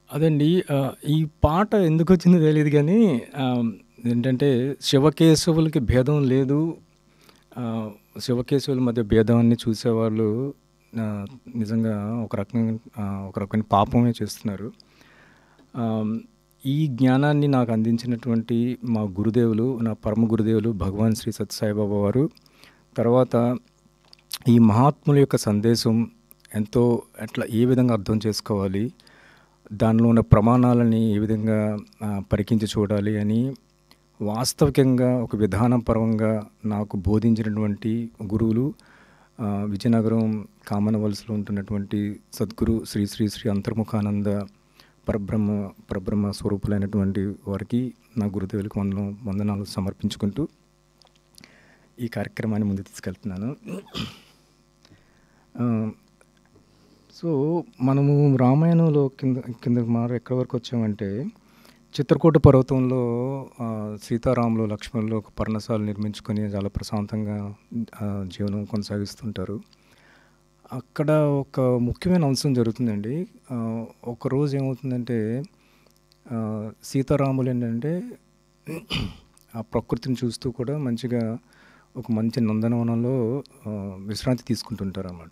అదండి. ఆహ్, ఈ పాట ఎందుకొచ్చిందో తెలీదు గానీ, ఆహ్, ఏంటంటే శివకేశవులకి భేదం లేదు. ఆహ్, శివకేశవుల మధ్య భేదాన్ని చూసేవాళ్ళు ఆహ్, నిజంగా ఒక రకంగా ఆహ్, ఒక రకమైన పాపమే చేస్తున్నారు. ఆహ్, ఈ జ్ఞానాన్ని నాకు అందించినటువంటి మా గురుదేవులు, నా పరమ గురుదేవులు భగవాన్ శ్రీ సత్యసాయిబాబా వారు. తర్వాత ఈ మహాత్ముల యొక్క సందేశం ఎంతో ఎట్లా ఏ విధంగా అర్థం చేసుకోవాలి, దానిలో ఉన్న ప్రమాణాలని ఏ విధంగా ఆహ్, పరికించి చూడాలి అని వాస్తవికంగా ఒక విధానపరంగా నాకు బోధించినటువంటి గురువులు ఆహ్, విజయనగరం కామనవలసలో ఉంటున్నటువంటి సద్గురు శ్రీ శ్రీ శ్రీ అంతర్ముఖానంద పరబ్రహ్మ పరబ్రహ్మ స్వరూపులైనటువంటి వారికి నా గురుదేవులకు వందనం వందనాలు సమర్పించుకుంటూ ఈ కార్యక్రమాన్ని ముందుకు తీసుకెళ్తున్నాను. ఆహ్, సో, మనము రామాయణంలో కింద కిందకి మాట ఎక్కడి వరకు వచ్చామంటే, చిత్రకూట పర్వతంలో ఆహ్, సీతారాములు, లక్ష్మణులు ఒక పర్ణశాల నిర్మించుకొని చాలా ప్రశాంతంగా ఆహ్, జీవనం కొనసాగిస్తుంటారు. అక్కడ ఒక ముఖ్యమైన అంశం జరుగుతుందండి. ఆహ్, ఒకరోజు ఏమవుతుందంటే ఆహ్, సీతారాములు ఏంటంటే ఆ ప్రకృతిని చూస్తూ కూడా మంచిగా ఒక మంచి నందనవనంలో ఆహ్, విశ్రాంతి తీసుకుంటుంటారనమాట.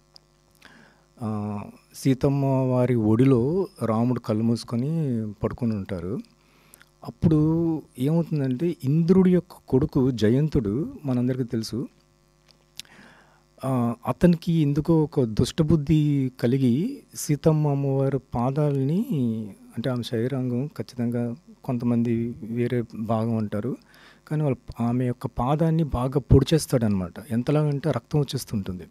ఆహ్, సీతమ్మ వారి ఒడిలో రాముడు కళ్ళు మూసుకొని పడుకొని ఉంటారు. అప్పుడు ఏమవుతుందంటే ఇంద్రుడి యొక్క కొడుకు జయంతుడు మనందరికీ తెలుసు. ఆహ్, అతనికి ఎందుకో ఒక దుష్టబుద్ధి కలిగి సీతమ్మ అమ్మవారి పాదాలని అంటే ఆమె శరీరాంగం ఖచ్చితంగా కొంతమంది వేరే భాగం అంటారు. కానీ వాళ్ళ ఆమె యొక్క పాదాన్ని బాగా పొడిచేస్తాడనమాట. ఎంతలాగంటే రక్తం వచ్చేస్తుంటుంది.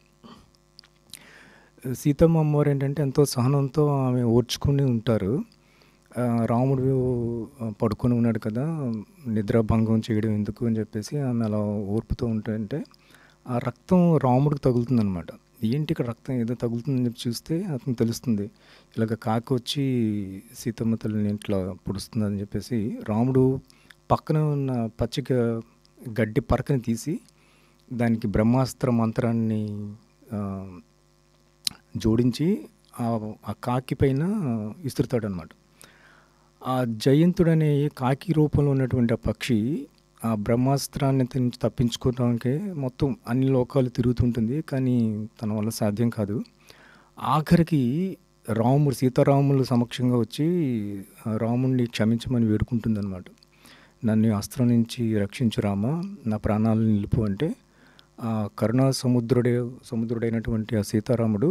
సీతమ్మ అమ్మవారు ఏంటంటే ఎంతో సహనంతో ఆమె ఓర్చుకొని ఉంటారు. ఆహ్, రాముడు ఆహ్, పడుకొని ఉన్నాడు కదా! నిద్రాభంగం చేయడం ఎందుకు అని చెప్పేసి ఆమె అలా ఓర్పుతో ఉంటుంటే, ఆ రక్తం రాముడికి తగులుతుందనమాట. ఏంటి ఇక్కడ రక్తం ఏదో తగులుతుందని చెప్పి చూస్తే అతనికి తెలుస్తుంది. ఇలాగ కాకి వచ్చి సీతమ్మ తల్లిని ఇట్లా పొడుస్తుందని చెప్పేసి రాముడు పక్కన ఉన్న పచ్చిక గడ్డి పరకని తీసి దానికి బ్రహ్మాస్త్ర మంత్రాన్ని ఆహ్, జోడించి ఆహ్, ఆ కాకి పైన విసురుతాడనమాట. ఆ జయంతుడనే కాకి రూపంలో ఉన్నటువంటి ఆ పక్షి ఆ బ్రహ్మాస్త్రాన్ని నుంచి తప్పించుకోవడానికే మొత్తం అన్ని లోకాలు తిరుగుతుంటుంది. కానీ తన వల్ల సాధ్యం కాదు. ఆఖరికి రాముడు సీతారాముల సమక్షంగా వచ్చి ఆహ్, రాముడిని క్షమించమని వేడుకుంటుందనమాట. నన్ను ఈ అస్త్రం నుంచి రక్షించు రామా! నా ప్రాణాలను నిలుపు అంటే ఆ కరుణా సముద్రుడే సముద్రుడైనటువంటి ఆ సీతారాముడు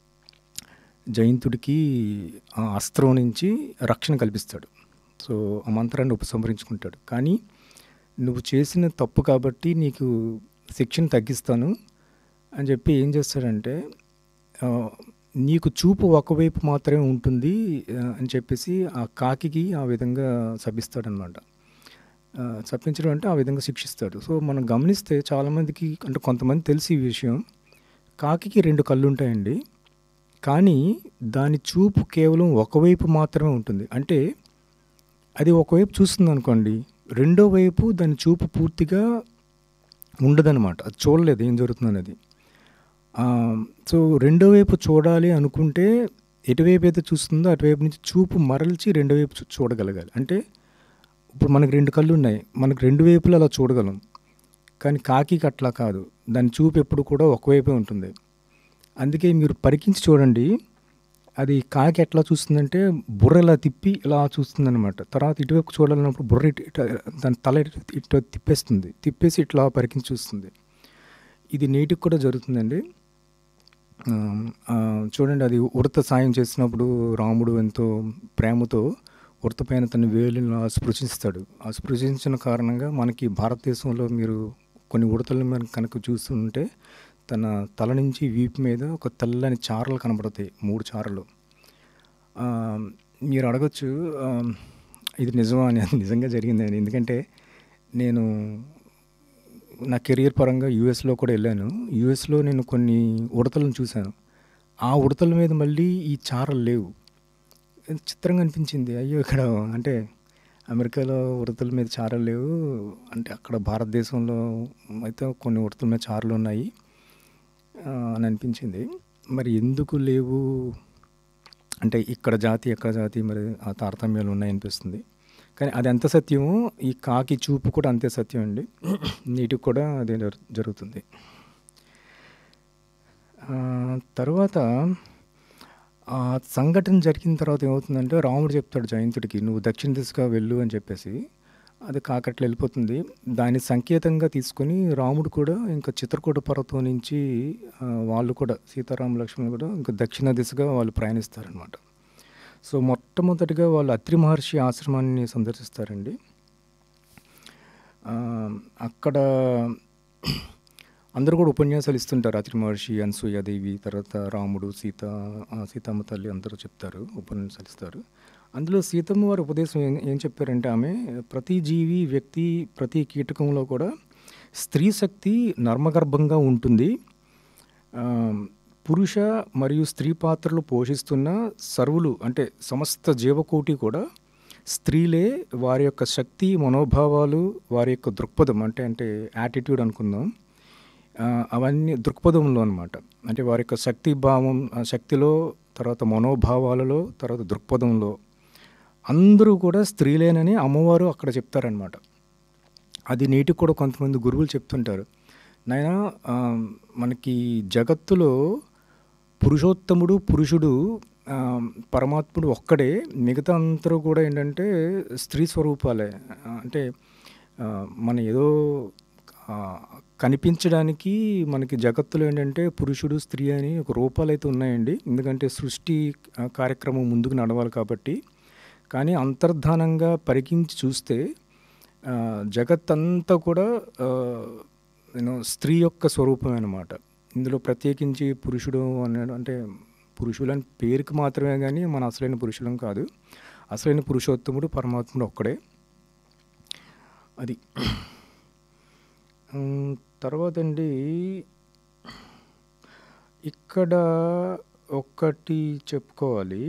జయంతుడికి ఆ అస్త్రం నుంచి రక్షణ కల్పిస్తాడు. సో, ఆ మంత్రాన్ని ఉపసంహరించుకుంటాడు. కానీ నువ్వు చేసిన తప్పు కాబట్టి నీకు శిక్షను తగ్గిస్తాను అని చెప్పి ఏం చేస్తాడంటే ఆహ్, నీకు చూపు ఒకవైపు మాత్రమే ఉంటుంది ఆహ్, అని చెప్పేసి ఆ కాకికి ఆ విధంగా శపిస్తాడనమాట. ఆహ్, శపించడం అంటే ఆ విధంగా శిక్షిస్తాడు. సో, మనం గమనిస్తే చాలామందికి అంటే కొంతమంది తెలుసు ఈ విషయం. కాకికి 2 కళ్ళుంటాయండి. కానీ దాని చూపు కేవలం ఒకవైపు మాత్రమే ఉంటుంది. అంటే అది ఒకవైపు చూస్తుందనుకోండి, రెండో వైపు దాని చూపు పూర్తిగా ఉండదనమాట. అది చూడలేదు ఏం జరుగుతుందనేది. ఆహ్, సో, రెండో వైపు చూడాలి అనుకుంటే ఎటువైపు అయితే చూస్తుందో అటువైపు నుంచి చూపు మరల్చి రెండో వైపు చూ చూడగలగాలి. అంటే ఇప్పుడు మనకు 2 కళ్ళున్నాయి. మనకు 2 వైపులా అలా చూడగలం. కానీ కాకికి అట్లా కాదు. దాని చూపు ఎప్పుడు కూడా ఒకవైపే ఉంటుంది. అందుకే మీరు పరికించి చూడండి. అది కాకి ఎట్లా చూస్తుందంటే బుర్ర ఇలా తిప్పి ఇలా చూస్తుందనమాట. తర్వాత ఇటువైపు చూడాలన్నప్పుడు బుర్ర ఇటు ఇటు దాని తల ఇటు ఇటు తిప్పేస్తుంది. తిప్పేసి ఇట్లా పరికించి చూస్తుంది. ఇది నేటికి కూడా జరుగుతుందండి. ఆహ్, ఆహ్, చూడండి అది ఉడత సాయం చేసినప్పుడు రాముడు ఎంతో ప్రేమతో ఉడత పైన తన వేలుని అలా స్పృశిస్తాడు. ఆ స్పృశించిన కారణంగా మనకి భారతదేశంలో మీరు కొన్ని ఉడతలను మనం కనుక చూస్తుంటే తన తల నుంచి వీపు మీద ఒక తెల్లని చారలు కనబడతాయి. 3 చారలు. ఆహ్, మీరు అడగొచ్చు ఆహ్, ఇది నిజమా అని? అది నిజంగా జరిగిందని. ఎందుకంటే నేను నా కెరియర్ పరంగా యూఎస్‌లో కూడా ఎళ్ళాను. యూఎస్‌లో నేను కొన్ని ఉడతలను చూశాను. ఆ ఉడతల మీద మళ్ళీ ఈ చారలు లేవు. చిత్రంగా అనిపించింది. అయ్యో! ఇక్కడ అంటే అమెరికాలో ఉడతల మీద చారలు లేవు. అంటే అక్కడ భారతదేశంలో అయితే కొన్ని ఉడతల మీద చారలున్నాయి. ఆహ్, అని అనిపించింది. మరి ఎందుకు లేవు అంటే ఇక్కడ జాతి ఎక్కడ జాతి మరి ఆ తారతమ్యాలు ఉన్నాయనిపిస్తుంది కానీ అది ఎంత సత్యమో ఈ కాకి చూపు కూడా అంతే సత్యం అండి నీటికి కూడా అదే జరు- జరుగుతుంది ఆ, తర్వాత ఆ సంఘటన జరిగిన తర్వాత ఏమవుతుందంటే రాముడు చెప్తాడు జయంతుడికి నువ్వు దక్షిణ దిశగా వెళ్ళు అని చెప్పేసి అది కాకట్లు వెళ్ళిపోతుంది దాని సంకేతంగా తీసుకొని రాముడు కూడా ఇంకా చిత్రకూట పర్వతం నుంచి ఆ, వాళ్ళు కూడా సీతారామ లక్ష్మణులు కూడా ఇంకా దక్షిణ దిశగా వాళ్ళు ప్రయాణిస్తారనమాట సో మొట్టమొదటిగా వాళ్ళు అత్రి మహర్షి ఆశ్రమాన్ని సందర్శిస్తారండి ఆ, అక్కడ అందరూ కూడా ఉపన్యాసాలు ఇస్తుంటారు అత్రి మహర్షి అనసూయాదేవి తర్వాత రాముడు సీత ఆ, సీతమ్మ తల్లి అందరూ చెప్తారు ఉపన్యాసాలు ఇస్తారు అందులో సీతమ్మ వారి ఉపదేశం ఏం ఏం చెప్పారంటే ఆమె ప్రతి జీవి వ్యక్తి ప్రతి కీటకంలో కూడా స్త్రీ శక్తి నర్మగర్భంగా ఉంటుంది ఆ, పురుష మరియు స్త్రీ పాత్రలు పోషిస్తున్న సర్వులు అంటే సమస్త జీవకోటి కూడా స్త్రీలే వారి యొక్క శక్తి మనోభావాలు వారి యొక్క దృక్పథం అంటే అంటే యాటిట్యూడ్ అనుకుందాం ఆ, అవన్నీ దృక్పథంలో అనమాట అంటే వారి యొక్క శక్తి భావం ఆ శక్తిలో తర్వాత మనోభావాలలో తర్వాత దృక్పథంలో అందరూ కూడా స్త్రీలేనని అమ్మవారు అక్కడ చెప్తారనమాట అది నేటికి కూడా కొంతమంది గురువులు చెప్తుంటారు నాయన ఆ, మనకి జగత్తులో పురుషోత్తముడు పురుషుడు ఆ, పరమాత్ముడు ఒక్కడే మిగతా అందరూ కూడా ఏంటంటే స్త్రీ స్వరూపాలే ఆ, అంటే ఆ, మన ఏదో ఆ, కనిపించడానికి మనకి జగత్తులో ఏంటంటే పురుషుడు స్త్రీ అని ఒక రూపాలు అయితే ఉన్నాయండి ఎందుకంటే సృష్టి ఆ, కార్యక్రమం ముందుకు నడవాలి కాబట్టి కానీ అంతర్ధానంగా పరికించి చూస్తే ఆ, జగత్తంతా కూడా నేను స్త్రీ యొక్క స్వరూపం అనమాట ఇందులో ప్రత్యేకించి పురుషుడు అన్నాడు అంటే పురుషులు అని పేరుకి మాత్రమే కానీ మన అసలైన పురుషులం కాదు అసలైన పురుషోత్తముడు పరమాత్ముడు ఒక్కడే అది ఉమ్, తర్వాత అండి ఇక్కడ ఒక్కటి చెప్పుకోవాలి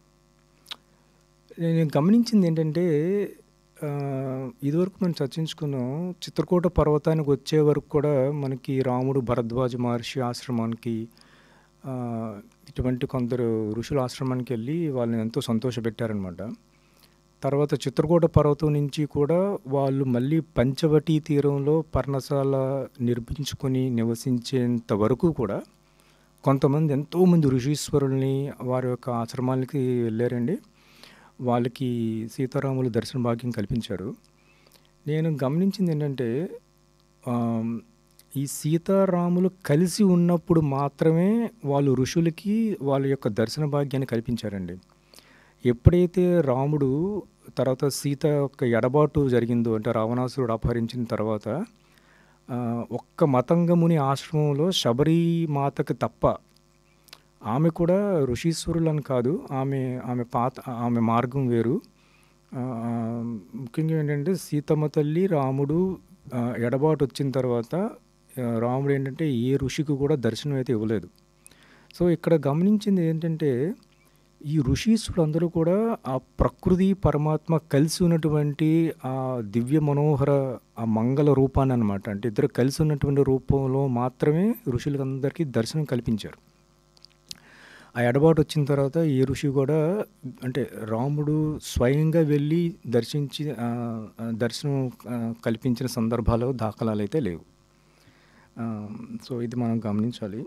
నేను గమనించింది ఏంటంటే ఆ, ఇదివరకు మనం చర్చించుకున్నాం చిత్రకూట పర్వతానికి వచ్చే వరకు కూడా మనకి రాముడు భరద్వాజ మహర్షి ఆశ్రమానికి ఆ, ఇటువంటి కొందరు ఋషుల ఆశ్రమానికి వెళ్ళి వాళ్ళని ఎంతో సంతోషపెట్టారనమాట తర్వాత చిత్రకూట పర్వతం నుంచి కూడా వాళ్ళు మళ్ళీ పంచవటి తీరంలో పర్ణశాల నిర్మించుకొని నివసించేంత వరకు కూడా కొంతమంది ఎంతోమంది ఋషీశ్వరుల్ని వారి యొక్క ఆశ్రమాలకి వెళ్ళారండి వాళ్ళకి సీతారాములు దర్శన భాగ్యం కల్పించారు నేను గమనించింది ఏంటంటే ఆమ్, ఈ సీతారాములు కలిసి ఉన్నప్పుడు మాత్రమే వాళ్ళు ఋషులకి వాళ్ళ యొక్క దర్శన భాగ్యాన్ని కల్పించారండి ఎప్పుడైతే రాముడు తర్వాత సీత యొక్క ఎడబాటు జరిగిందో అంటే రావణాసురుడు అపహరించిన తర్వాత ఆ, ఒక్క మతంగముని ఆశ్రమంలో శబరి మాతకి తప్ప ఆమె కూడా ఋషీశ్వరులని కాదు ఆమె ఆమె పాత ఆమె మార్గం వేరు ఆ, ముఖ్యంగా ఏంటంటే సీతమ్మ తల్లి రాముడు ఆ, ఎడబాటు వచ్చిన తర్వాత ఆ, రాముడు ఏంటంటే ఏ ఋషికి కూడా దర్శనం అయితే ఇవ్వలేదు సో ఇక్కడ గమనించింది ఏంటంటే ఈ ఋషీశ్వరులు అందరూ కూడా ఆ ప్రకృతి పరమాత్మ కలిసి ఉన్నటువంటి ఆ దివ్య మనోహర ఆ మంగళ రూపాన్ని అనమాట అంటే ఇద్దరు కలిసి ఉన్నటువంటి రూపంలో మాత్రమే ఋషులందరికీ దర్శనం కల్పించారు ఆ ఎడబాటు వచ్చిన తర్వాత ఏ ఋషి కూడా అంటే రాముడు స్వయంగా వెళ్ళి దర్శించి ఆ, ఆ, దర్శనం ఆ, కల్పించిన సందర్భాలు దాఖలాలు అయితే లేవు ఆ, సో ఇది మనం గమనించాలి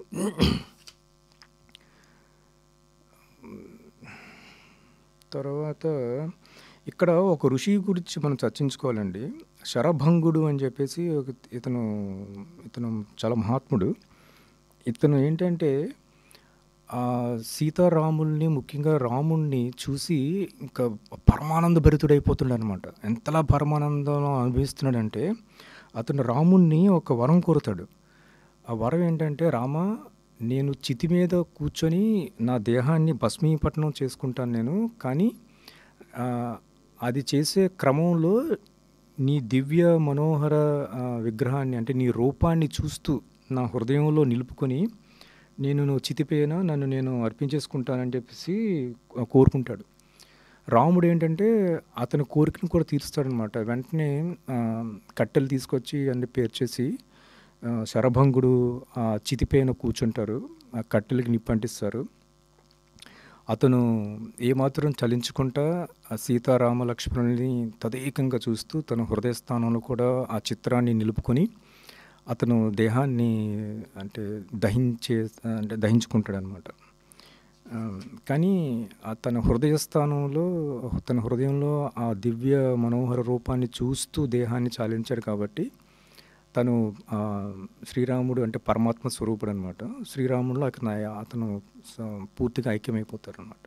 తర్వాత ఇక్కడ ఒక ఋషి గురించి మనం చర్చించుకోవాలండి శరభంగుడు అని చెప్పేసి ఒక ఇతను ఇతను చాలా మహాత్ముడు ఇతను ఏంటంటే ఆ సీతారాముల్ని ముఖ్యంగా రాముణ్ణి చూసి ఇంకా పరమానంద భరితుడైపోతుండ అనమాట ఎంతలా పరమానందం అనుభవిస్తున్నాడంటే అతను రాముణ్ణి ఒక వరం కోరుతాడు ఆ వరం ఏంటంటే రామ నేను చితి మీద కూర్చొని నా దేహాన్ని భస్మీపట్నం చేసుకుంటాను నేను కానీ ఆ, అది చేసే క్రమంలో నీ దివ్య మనోహర ఆ, విగ్రహాన్ని అంటే నీ రూపాన్ని చూస్తూ నా హృదయంలో నిలుపుకొని నేను నువ్వు చితిపోయినా నన్ను నేను అర్పించేసుకుంటానని చెప్పేసి కోరుకుంటాడు రాముడు ఏంటంటే అతని కోరికను కూడా తీరుస్తాడనమాట వెంటనే ఆ, కట్టెలు తీసుకొచ్చి అన్ని పేర్చేసి ఆ, శరభంగుడు ఆ చితిపైన కూర్చుంటారు ఆ కట్టెలకి నిప్పు అంటిస్తారు అతను ఏమాత్రం చలించకుండా ఆ సీతారామ లక్ష్మణుల్ని తదేకంగా చూస్తూ తన హృదయ స్థానంలో కూడా ఆ చిత్రాన్ని నిలుపుకొని అతను దేహాన్ని అంటే దహించే అంటే దహించుకుంటాడనమాట ఆ, కానీ ఆ తన హృదయ స్థానంలో తన హృదయంలో ఆ దివ్య మనోహర రూపాన్ని చూస్తూ దేహాన్ని చాలించాడు కాబట్టి తను ఆ, శ్రీరాముడు అంటే పరమాత్మ స్వరూపుడు అనమాట శ్రీరాముడిలో అతను అతను స- పూర్తిగా ఐక్యమైపోతారు అనమాట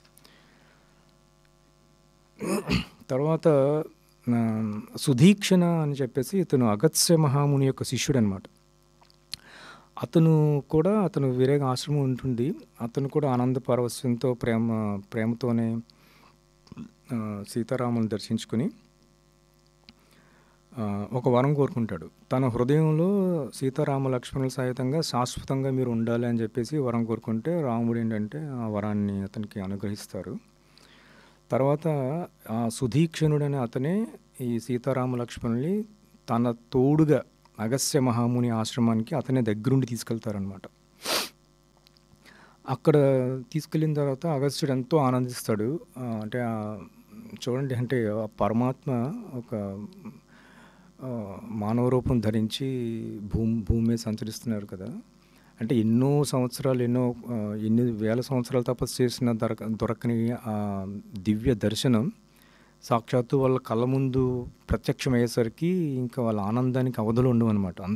తర్వాత ఆ, సుధీక్షణ అని చెప్పేసి ఇతను అగత్స్య మహాముని యొక్క శిష్యుడు అనమాట అతను కూడా అతను వేరే ఆశ్రమం ఉంటుంది అతను కూడా ఆనంద పారవస్యంతో ప్రేమ ప్రేమతోనే ఆ, సీతారాముని దర్శించుకుని ఆ, ఒక వరం కోరుకుంటాడు తన హృదయంలో సీతారామ లక్ష్మణుల సహితంగా శాశ్వతంగా మీరు ఉండాలి అని చెప్పేసి వరం కోరుకుంటే రాముడు ఏంటంటే ఆ వరాన్ని అతనికి అనుగ్రహిస్తారు తర్వాత ఆ సుధీక్షణుడనే అతనే ఈ సీతారామ లక్ష్మణుల్ని తన తోడుగా అగస్య మహాముని ఆశ్రమానికి అతనే దగ్గరుండి తీసుకెళ్తారనమాట అక్కడ తీసుకెళ్ళిన తర్వాత అగస్త్యుడు ఎంతో ఆనందిస్తాడు ఆ, అంటే ఆ, చూడండి అంటే ఆ పరమాత్మ ఒక ఆ, మానవ రూపం ధరించి భూమి భూమి మీద సంచరిస్తున్నారు కదా అంటే ఎన్నో సంవత్సరాలు ఎన్నో ఆ, ఎన్ని వేల సంవత్సరాలు తపస్సు చేసిన దొరక దొరకని ఆ దివ్య దర్శనం సాక్షాత్తు వాళ్ళ కళ్ళ ముందు ప్రత్యక్షమయ్యేసరికి ఇంకా వాళ్ళ ఆనందానికి అవధులు ఉండవు అనమాట